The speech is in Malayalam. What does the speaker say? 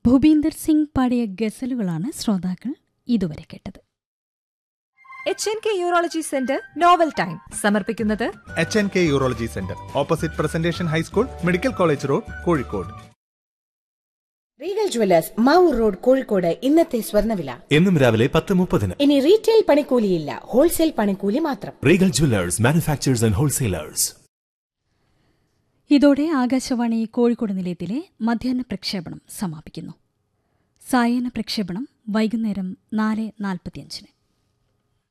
ഭൂപീന്ദർ സിംഗ് പാടിയ ഗസലുകളാണ് ശ്രോതാക്കൾ ഇതുവരെ കേട്ടത് H N K urology centre novel time സമർപ്പിക്കുന്നത് H N K urology centre opposite presentation high school medical college road Kozhikode Regal jewellers Mavoor road Kozhikode ഇന്നത്തെ സ്വർണ്ണവില എന്നും രാവിലെ പത്ത് മുപ്പതിന് ഇനി റീറ്റെയിൽ പണിക്കൂലിയില്ല ഹോൾസെയിൽ പണിക്കൂലി മാത്രം Regal jewellers manufacturers and wholesalers ഇതോടെ ആകാശവാണി കോഴിക്കോട് നിലയത്തിലെ മധ്യാഹ്ന പ്രക്ഷേപണം സമാപിക്കുന്നു സായന പ്രക്ഷേപണം വൈകുന്നേരം നാല് നാൽപ്പത്തിയഞ്ചിന്